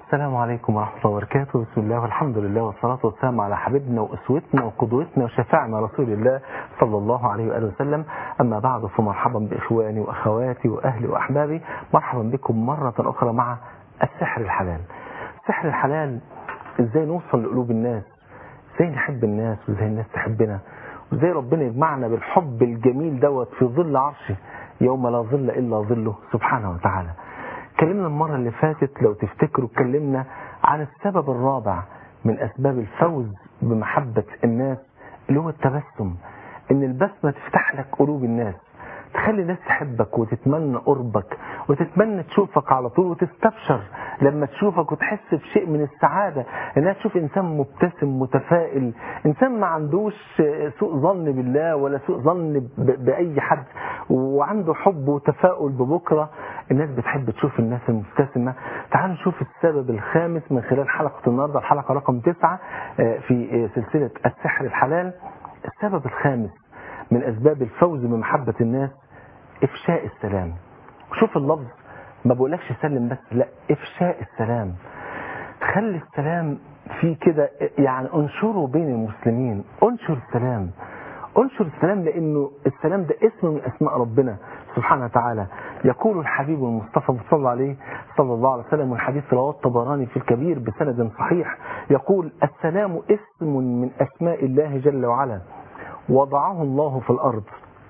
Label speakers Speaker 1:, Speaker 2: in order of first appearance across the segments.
Speaker 1: السلام عليكم ورحمة الله وبركاته بسم الله والحمد لله والصلاة والسلام على حبيبنا وأسوتنا وقدوتنا وشفاعنا رسول الله صلى الله عليه وآله وسلم أما بعد فمرحبا بإخواني وأخواتي وأهلي وأحبابي مرحبا بكم مرة أخرى مع السحر الحلال السحر الحلال إزاي نوصل لقلوب الناس إزاي نحب الناس وإزاي الناس تحبنا وإزاي ربنا يجمعنا بالحب الجميل دوت في ظل عرشه يوم لا ظل إلا ظله سبحانه وتعالى اتكلمنا المرة اللي فاتت لو تفتكروا اتكلمنا عن السبب الرابع من أسباب الفوز بمحبة الناس اللي هو التبسم إن البسمة تفتح لك قلوب الناس تخلي الناس تحبك وتتمنى قربك وتتمنى تشوفك على طول وتستبشر لما تشوفك وتحس بشيء من السعادة انها تشوف انسان مبتسم متفائل انسان ما عندوش سوء ظن بالله ولا سوء ظن بأي حد وعنده حب وتفاؤل ببكرة الناس بتحب تشوف الناس المبتسمة تعالوا نشوف السبب الخامس من خلال حلقة النهاردة الحلقة رقم تسعة في سلسلة السحر الحلال السبب الخامس من أسباب الفوز بمحبة الناس إفشاء السلام شوف اللفظ ما بقولكش سلم بس لا إفشاء السلام خلي السلام في كده يعني انشره بين المسلمين انشر السلام انشر السلام لأنه السلام ده اسم من أسماء ربنا سبحانه وتعالى يقول الحبيب المصطفى صلى عليه صلى الله عليه وسلم والحديث رواه الطبراني في الكبير بسند صحيح يقول السلام اسم من أسماء الله جل وعلا وضعه الله في الأرض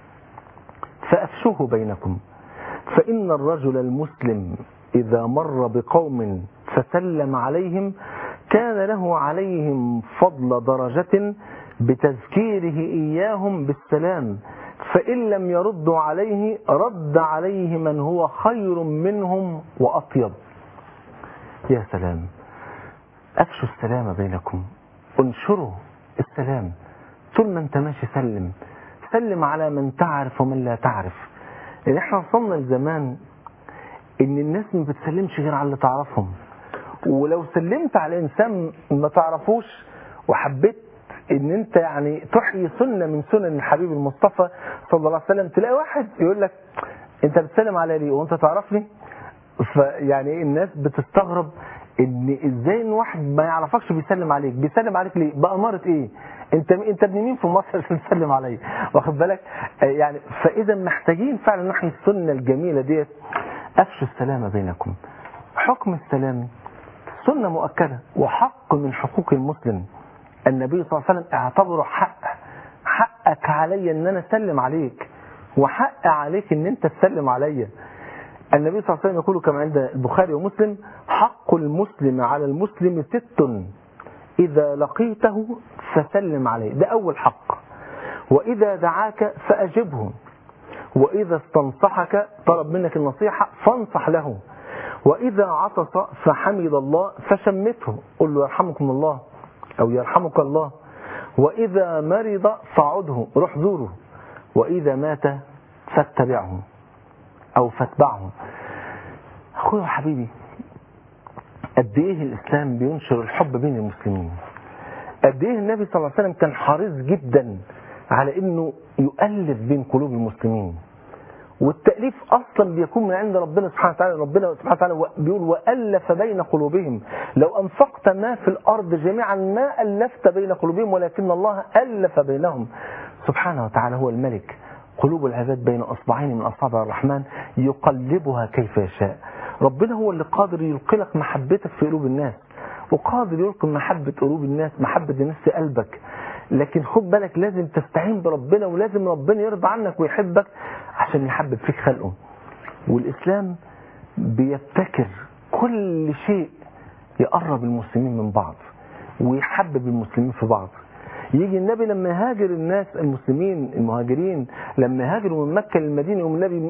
Speaker 1: فأفشوه بينكم فإن الرجل المسلم إذا مر بقوم فسلم عليهم كان له عليهم فضل درجة بتذكيره إياهم بالسلام فإن لم يردوا عليه رد عليه من هو خير منهم وأطيب يا سلام أفشوا السلام بينكم انشروا السلام طول ما انت ماشي سلم سلم على من تعرف ومن لا تعرف لان احنا وصلنا لزمان ان الناس ما بتسلمش غير على اللي تعرفهم ولو سلمت على انسان ما تعرفوش وحبيت ان انت يعني تحيي سنه من سنن الحبيب المصطفى صلى الله عليه وسلم تلاقي واحد يقول لك انت بتسلم على ليه وانت تعرفني فيعني الناس بتستغرب ان ازاي ان واحد ما يعرفكش بيسلم عليك بيسلم عليك ليه بأمارة ايه انت انت ابن مين في مصر عشان تسلم عليا واخد بالك يعني فاذا محتاجين فعلا نحيي السنه الجميله ديت افشوا السلام بينكم حكم السلام سنه مؤكده وحق من حقوق المسلم النبي صلى الله عليه وسلم اعتبره حق حقك عليا ان انا اسلم عليك وحق عليك ان انت تسلم عليا النبي صلى الله عليه وسلم يقول كما عند البخاري ومسلم حق المسلم على المسلم ست إذا لقيته فسلم عليه ده أول حق وإذا دعاك فأجبه وإذا استنصحك طلب منك النصيحة فانصح له وإذا عطس فحمد الله فشمته قل له يرحمكم الله أو يرحمك الله وإذا مرض فعده روح زوره وإذا مات فاتبعه أو فاتبعه أخويا حبيبي قد ايه الاسلام بينشر الحب بين المسلمين قد ايه النبي صلى الله عليه وسلم كان حريص جدا على انه يؤلف بين قلوب المسلمين والتأليف أصلا بيكون من عند ربنا سبحانه وتعالى ربنا سبحانه وتعالى بيقول وألف بين قلوبهم لو أنفقت ما في الأرض جميعا ما ألفت بين قلوبهم ولكن الله ألف بينهم سبحانه وتعالى هو الملك قلوب العباد بين أصبعين من أصابع الرحمن يقلبها كيف يشاء ربنا هو اللي قادر يلقي لك محبتك في قلوب الناس وقادر يلقي محبة قلوب الناس محبة الناس في قلبك لكن خد بالك لازم تستعين بربنا ولازم ربنا يرضى عنك ويحبك عشان يحبب فيك خلقه والإسلام بيبتكر كل شيء يقرب المسلمين من بعض ويحبب المسلمين في بعض يجي النبي لما يهاجر الناس المسلمين المهاجرين لما هاجروا من مكة للمدينة يوم النبي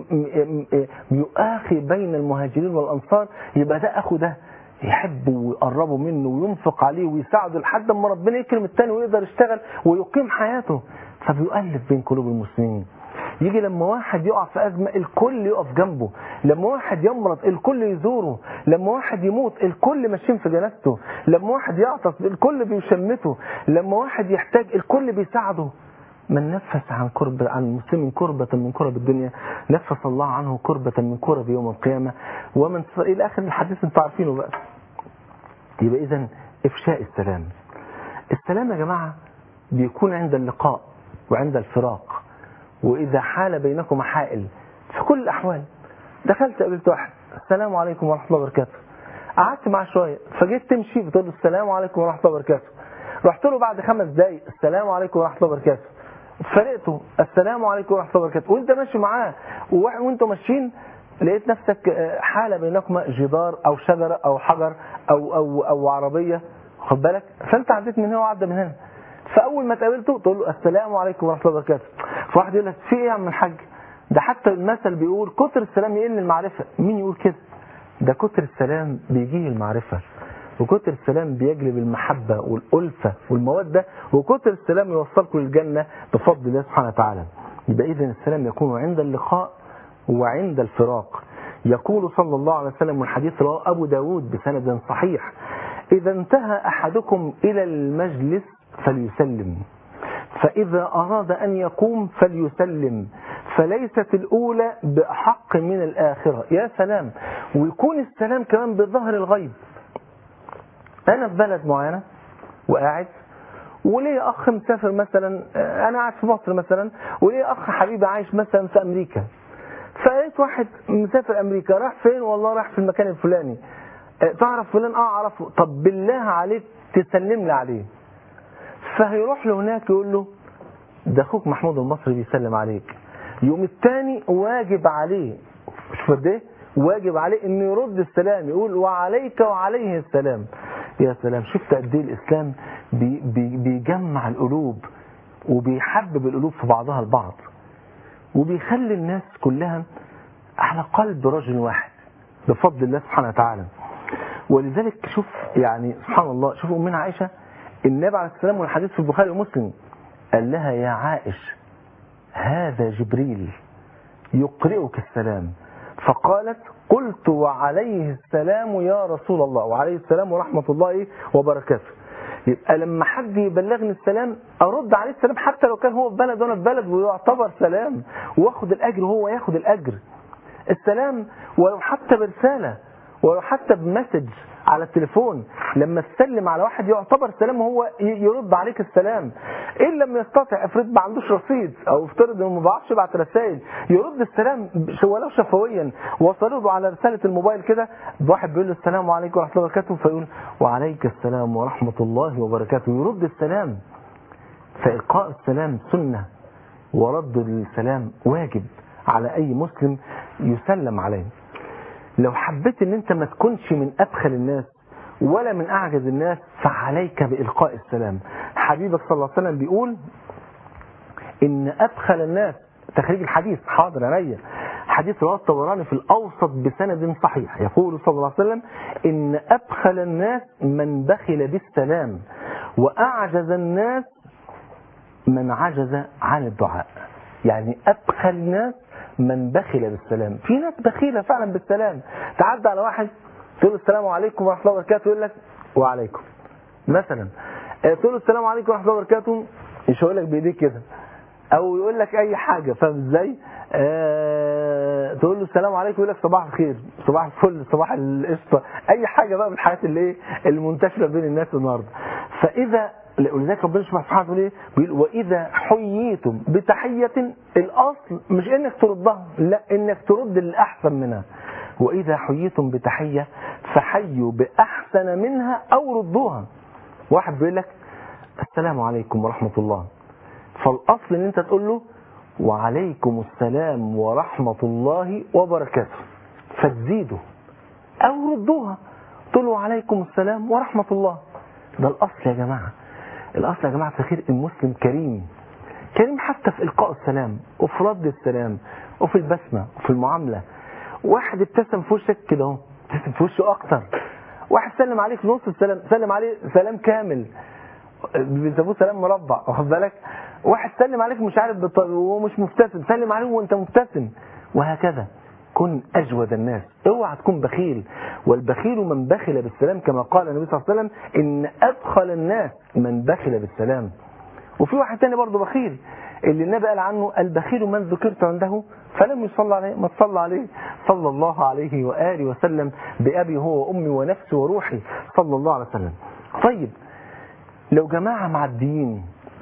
Speaker 1: يؤاخي بين المهاجرين والأنصار يبقى ده أخو ده يحبه ويقربه منه وينفق عليه ويساعده لحد ما ربنا يكرم التاني ويقدر يشتغل ويقيم حياته فبيؤلف بين قلوب المسلمين يجي لما واحد يقع في أزمة الكل يقف جنبه لما واحد يمرض الكل يزوره لما واحد يموت الكل ماشيين في جنازته لما واحد يعطس الكل بيشمته لما واحد يحتاج الكل بيساعده من نفس عن كرب عن المسلم كربة من كرب الدنيا نفس الله عنه كربة من كرب يوم القيامة ومن إلى آخر الحديث انتوا عارفينه بقى يبقى إذا إفشاء السلام السلام يا جماعة بيكون عند اللقاء وعند الفراق وإذا حال بينكما حائل في كل الأحوال دخلت قابلت واحد السلام عليكم ورحمة الله وبركاته قعدت معاه شوية فجيت تمشي بتقول له السلام عليكم ورحمة الله وبركاته رحت له بعد خمس دقايق السلام عليكم ورحمة الله وبركاته فرقته السلام عليكم ورحمة الله وبركاته وانت ماشي معاه وانتوا ماشيين لقيت نفسك حالة بينكما جدار او شجرة او حجر او او او عربية خد بالك فانت عديت من هنا وعدى من هنا فاول ما تقابلته تقول له السلام عليكم ورحمة الله وبركاته فواحد يقول لك في ايه يا عم الحاج ده حتى المثل بيقول كتر السلام يقل المعرفة مين يقول كده ده كتر السلام بيجيه المعرفة وكتر السلام بيجلب المحبة والألفة والمودة وكتر السلام يوصلكم للجنة بفضل الله سبحانه وتعالى يبقى إذن السلام يكون عند اللقاء وعند الفراق يقول صلى الله عليه وسلم والحديث رواه أبو داود بسند صحيح إذا انتهى أحدكم إلى المجلس فليسلم فإذا أراد أن يقوم فليسلم فليست الأولى بأحق من الآخرة يا سلام ويكون السلام كمان بظهر الغيب أنا في بلد معينة وقاعد وليه أخ مسافر مثلا أنا قاعد في مصر مثلا وليه أخ حبيبي عايش مثلا في أمريكا فلقيت واحد مسافر أمريكا راح فين والله راح في المكان الفلاني تعرف فلان اه اعرفه طب بالله عليك تسلم لي عليه فهيروح له هناك يقول له ده اخوك محمود المصري بيسلم عليك يوم الثاني واجب عليه شوف قد ايه واجب عليه انه يرد السلام يقول وعليك وعليه السلام يا سلام شفت قد ايه الاسلام بي بي بيجمع القلوب وبيحبب القلوب في بعضها البعض وبيخلي الناس كلها على قلب رجل واحد بفضل الله سبحانه وتعالى ولذلك شوف يعني سبحان الله شوف أمنا عائشة النبي عليه السلام والحديث في البخاري ومسلم قال لها يا عائش هذا جبريل يقرئك السلام فقالت قلت وعليه السلام يا رسول الله وعليه السلام ورحمة الله وبركاته يبقى لما حد يبلغني السلام ارد عليه السلام حتى لو كان هو في بلد وانا في بلد ويعتبر سلام واخد الاجر وهو ياخد الاجر السلام ولو حتى برسالة ولو حتى بمسج على التليفون لما تسلم على واحد يعتبر سلام وهو يرد عليك السلام ان لم يستطع افرض ما عندوش رصيد او افترض انه ما بيعرفش يبعت رسائل يرد السلام ولو شفويا وصله على رساله الموبايل كده واحد بيقول له السلام عليكم ورحمه الله وبركاته فيقول وعليك السلام ورحمه الله وبركاته يرد السلام فالقاء السلام سنه ورد السلام واجب على اي مسلم يسلم عليه لو حبيت ان انت ما تكونش من ابخل الناس ولا من اعجز الناس فعليك بالقاء السلام حبيبك صلى الله عليه وسلم بيقول ان ابخل الناس تخريج الحديث حاضر عليا حديث رواه الطبراني في الاوسط بسند صحيح يقول صلى الله عليه وسلم ان ابخل الناس من بخل بالسلام واعجز الناس من عجز عن الدعاء يعني ابخل الناس من بخل بالسلام في ناس بخيلة فعلا بالسلام تعدى على واحد تقول له السلام عليكم ورحمة الله وبركاته يقول لك وعليكم مثلا تقول له السلام عليكم ورحمة الله وبركاته مش هيقول لك بايديك كده او يقول لك اي حاجة فاهم ازاي أه تقول له السلام عليكم يقول لك صباح الخير صباح الفل صباح القشطه اي حاجة بقى من الحاجات اللي ايه المنتشرة بين الناس النهارده فاذا ولذلك ربنا سبحانه وتعالى ايه بيقول واذا حييتم بتحيه الاصل مش انك تردها لا انك ترد الاحسن منها واذا حييتم بتحيه فحيوا باحسن منها او ردوها واحد بيقول لك السلام عليكم ورحمه الله فالاصل ان انت تقول له وعليكم السلام ورحمه الله وبركاته فتزيدوا او ردوها تقول له وعليكم السلام ورحمه الله ده الاصل يا جماعه الأصل يا جماعة في خير المسلم كريم كريم حتى في إلقاء السلام وفي رد السلام وفي البسمة وفي المعاملة واحد ابتسم في وشك كده اهو ابتسم في وشه أكتر واحد سلم عليك نص السلام سلم عليه سلام كامل بيسموه سلام مربع واخد بالك واحد سلم عليك مش عارف بالطريق وهو مش مبتسم سلم عليه وانت مبتسم وهكذا كن أجود الناس اوعى تكون بخيل والبخيل من بخل بالسلام كما قال النبي صلى الله عليه وسلم إن أبخل الناس من بخل بالسلام وفي واحد تاني برضه بخيل اللي النبي قال عنه البخيل من ذكرت عنده فلم يصلى عليه ما تصلى عليه صلى الله عليه وآله وسلم بأبي هو وأمي ونفسي وروحي صلى الله عليه وسلم طيب لو جماعة معديين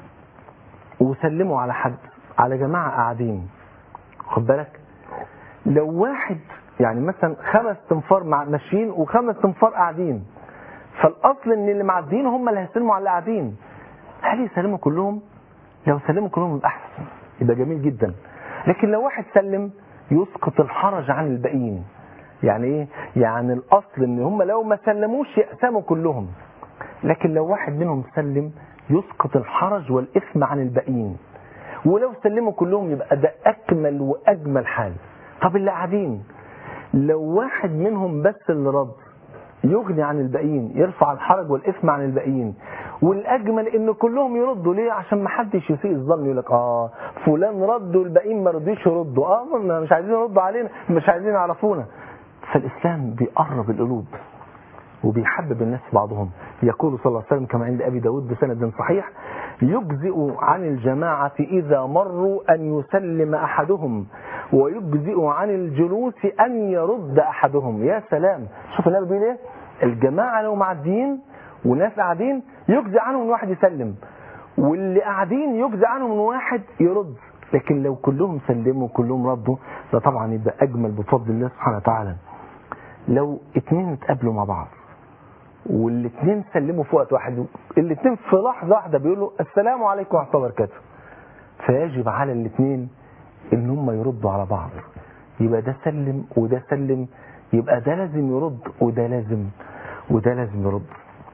Speaker 1: وسلموا على حد على جماعة قاعدين خد بالك لو واحد يعني مثلا خمس تنفار مع ماشيين وخمس تنفار قاعدين فالاصل ان اللي معديين هم اللي هيسلموا على اللي قاعدين هل يسلموا كلهم لو سلموا كلهم يبقى احسن يبقى جميل جدا لكن لو واحد سلم يسقط الحرج عن الباقيين يعني ايه يعني الاصل ان هم لو ما سلموش يقسموا كلهم لكن لو واحد منهم سلم يسقط الحرج والاثم عن الباقيين ولو سلموا كلهم يبقى ده اكمل واجمل حال طب اللي قاعدين لو واحد منهم بس اللي رد يغني عن الباقيين يرفع الحرج والاثم عن الباقيين والاجمل ان كلهم يردوا ليه عشان ما حدش يسيء الظن يقول لك اه فلان رد والباقيين ما رضيش يردوا اه ما مش عايزين يردوا علينا مش عايزين يعرفونا فالاسلام بيقرب القلوب وبيحبب الناس بعضهم يقول صلى الله عليه وسلم كما عند أبي داود بسند صحيح يجزئ عن الجماعة إذا مروا أن يسلم أحدهم ويجزئ عن الجلوس أن يرد أحدهم يا سلام شوف النبي بيقول إيه الجماعة لو معديين وناس قاعدين يجزئ عنهم ان واحد يسلم واللي قاعدين يجزئ عنهم ان واحد يرد لكن لو كلهم سلموا وكلهم ردوا ده طبعا يبقى أجمل بفضل الله سبحانه وتعالى لو اتنين اتقابلوا مع بعض والاثنين سلموا في وقت واحد الاثنين في لحظة واحدة بيقولوا السلام عليكم ورحمة الله وبركاته فيجب على الاثنين ان هم يردوا على بعض يبقى ده سلم وده سلم يبقى ده لازم يرد وده لازم وده لازم يرد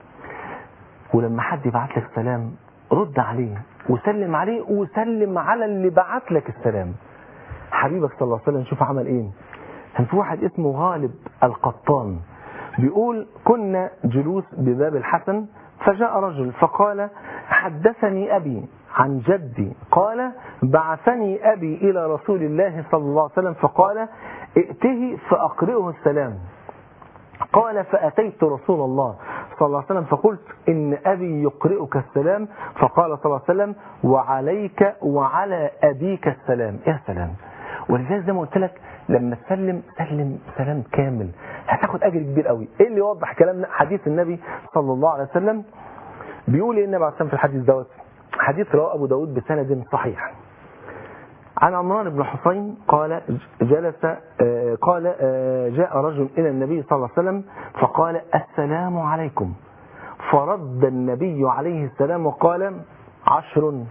Speaker 1: ولما حد يبعت لك سلام رد عليه وسلم عليه وسلم على اللي بعت لك السلام حبيبك صلى الله عليه وسلم شوف عمل ايه كان في واحد اسمه غالب القطان بيقول كنا جلوس بباب الحسن فجاء رجل فقال حدثني أبي عن جدي قال بعثني أبي إلى رسول الله صلى الله عليه وسلم فقال ائته فأقرئه السلام قال فأتيت رسول الله صلى الله عليه وسلم فقلت إن أبي يقرئك السلام فقال صلى الله عليه وسلم وعليك وعلى أبيك السلام يا سلام ولذلك زي ما قلت لك لما تسلم سلم سلام كامل هتاخد اجر كبير قوي ايه اللي يوضح كلامنا حديث النبي صلى الله عليه وسلم بيقول ايه النبي عليه الصلاه في الحديث دوت حديث رواه ابو داود بسند صحيح عن عمران بن حسين قال جلس قال جاء رجل الى النبي صلى الله عليه وسلم فقال السلام عليكم فرد النبي عليه السلام وقال عشر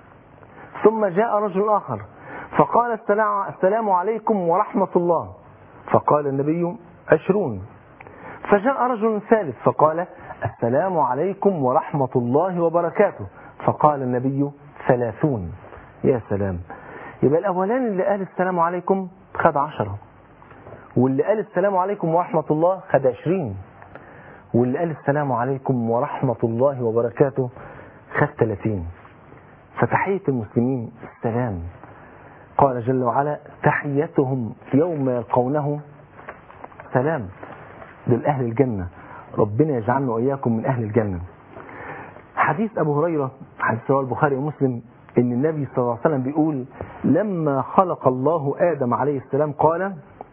Speaker 1: ثم جاء رجل اخر فقال السلام عليكم ورحمة الله فقال النبي عشرون فجاء رجل ثالث فقال السلام عليكم ورحمة الله وبركاته فقال النبي ثلاثون يا سلام يبقى الأولان اللي قال السلام عليكم خد عشرة واللي قال السلام عليكم ورحمة الله خد عشرين واللي قال السلام عليكم ورحمة الله وبركاته خد ثلاثين فتحية المسلمين السلام قال جل وعلا تحيتهم يوم يلقونه سلام دول أهل الجنة ربنا يجعلنا وإياكم من أهل الجنة حديث أبو هريرة حديث رواه البخاري ومسلم إن النبي صلى الله عليه وسلم بيقول لما خلق الله آدم عليه السلام قال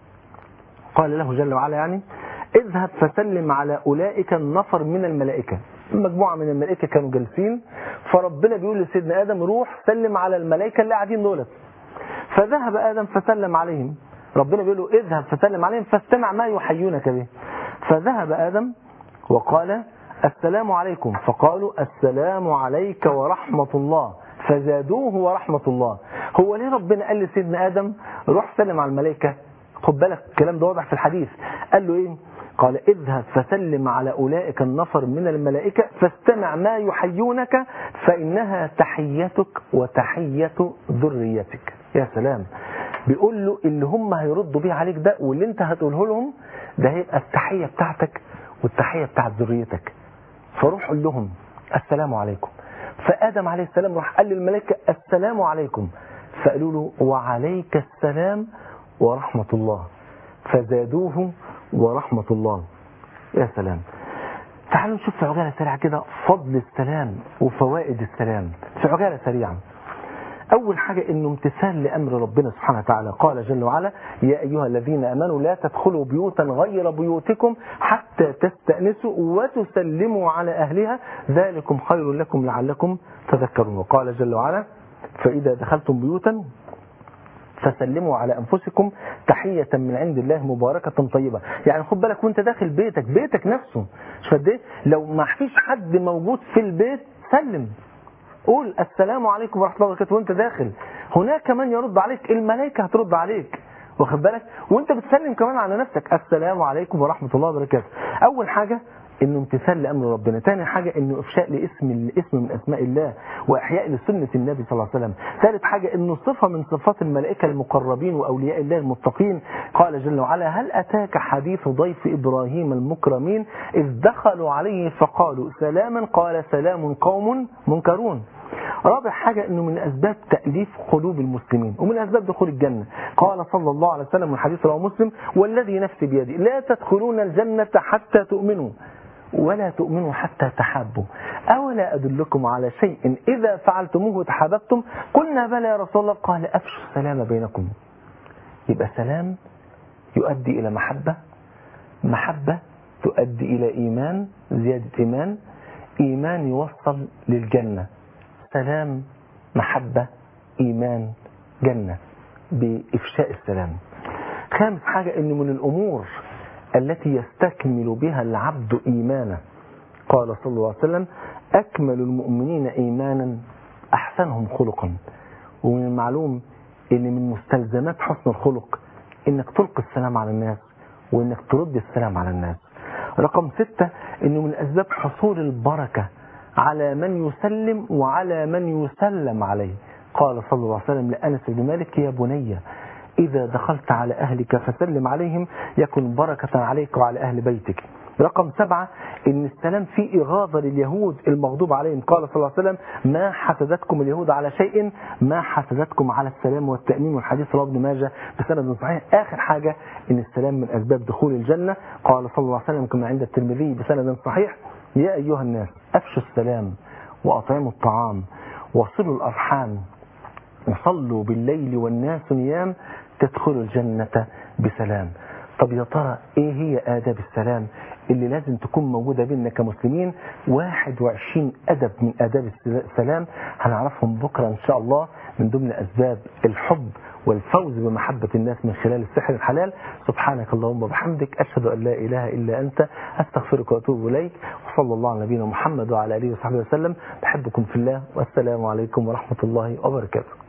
Speaker 1: قال له جل وعلا يعني اذهب فسلم على أولئك النفر من الملائكة مجموعة من الملائكة كانوا جالسين فربنا بيقول لسيدنا آدم روح سلم على الملائكة اللي قاعدين دولت فذهب آدم فسلم عليهم ربنا بيقول له اذهب فسلم عليهم فاستمع ما يحيونك به فذهب آدم وقال السلام عليكم فقالوا السلام عليك ورحمة الله فزادوه ورحمة الله هو ليه ربنا قال لسيدنا آدم روح سلم على الملائكة خد بالك الكلام ده واضح في الحديث قال له ايه قال اذهب فسلم على أولئك النفر من الملائكة فاستمع ما يحيونك فإنها تحيتك وتحية ذريتك يا سلام بيقول له اللي هم هيردوا بيه عليك ده واللي انت هتقوله لهم ده هيبقى التحية بتاعتك والتحية بتاعت ذريتك فروح قول لهم السلام عليكم فآدم عليه السلام راح قال للملائكة السلام عليكم فقالوا له وعليك السلام ورحمة الله فزادوه ورحمة الله يا سلام تعالوا نشوف في عجالة سريعة كده فضل السلام وفوائد السلام في عجالة سريعة أول حاجة إنه امتثال لأمر ربنا سبحانه وتعالى قال جل وعلا يا أيها الذين أمنوا لا تدخلوا بيوتا غير بيوتكم حتى تستأنسوا وتسلموا على أهلها ذلكم خير لكم لعلكم تذكرون وقال جل وعلا فإذا دخلتم بيوتا فسلموا على أنفسكم تحية من عند الله مباركة طيبة يعني خد بالك وانت داخل بيتك بيتك نفسه مش قد ايه لو ما فيش حد موجود في البيت سلم قول السلام عليكم ورحمة الله وبركاته وانت داخل هناك من يرد عليك الملائكة هترد عليك واخد بالك وانت بتسلم كمان على نفسك السلام عليكم ورحمة الله وبركاته اول حاجة انه امتثال لامر ربنا ثاني حاجة انه افشاء لاسم اسم من اسماء الله واحياء لسنة النبي صلى الله عليه وسلم ثالث حاجة انه صفة من صفات الملائكة المقربين واولياء الله المتقين قال جل وعلا هل اتاك حديث ضيف ابراهيم المكرمين اذ دخلوا عليه فقالوا سلاما قال سلام قوم منكرون رابع حاجة انه من اسباب تأليف قلوب المسلمين ومن اسباب دخول الجنة قال صلى الله عليه وسلم من حديث رواه مسلم والذي نفسي بيدي لا تدخلون الجنة حتى تؤمنوا ولا تؤمنوا حتى تحابوا أولا أدلكم على شيء إذا فعلتموه تحاببتم قلنا بلى يا رسول الله قال أفشوا السلام بينكم يبقى سلام يؤدي إلى محبة محبة تؤدي إلى إيمان زيادة إيمان إيمان يوصل للجنة سلام محبة إيمان جنة بإفشاء السلام خامس حاجة أنه من الأمور التي يستكمل بها العبد إيمانه قال صلى الله عليه وسلم أكمل المؤمنين إيمانا أحسنهم خلقا ومن المعلوم أن من مستلزمات حسن الخلق أنك تلقي السلام على الناس وأنك ترد السلام على الناس رقم ستة أنه من أسباب حصول البركة على من يسلم وعلى من يسلم عليه قال صلى الله عليه وسلم لأنس بن مالك يا بني إذا دخلت على أهلك فسلم عليهم يكن بركة عليك وعلى أهل بيتك رقم سبعة إن السلام فيه إغاظة لليهود المغضوب عليهم قال صلى الله عليه وسلم ما حسدتكم اليهود على شيء ما حسدتكم على السلام والتأمين والحديث رواه ابن ماجه بسند صحيح آخر حاجة إن السلام من أسباب دخول الجنة قال صلى الله عليه وسلم كما عند الترمذي بسند صحيح يا أيها الناس أفشوا السلام وأطعموا الطعام وصلوا الأرحام وصلوا بالليل والناس نيام تدخلوا الجنة بسلام طب يا ترى ايه هي آداب السلام اللي لازم تكون موجودة بيننا كمسلمين 21 أدب من آداب السلام هنعرفهم بكرة إن شاء الله من ضمن أسباب الحب والفوز بمحبة الناس من خلال السحر الحلال سبحانك اللهم وبحمدك أشهد أن لا إله إلا أنت أستغفرك وأتوب إليك وصلى الله على نبينا محمد وعلى آله وصحبه وسلم بحبكم في الله والسلام عليكم ورحمة الله وبركاته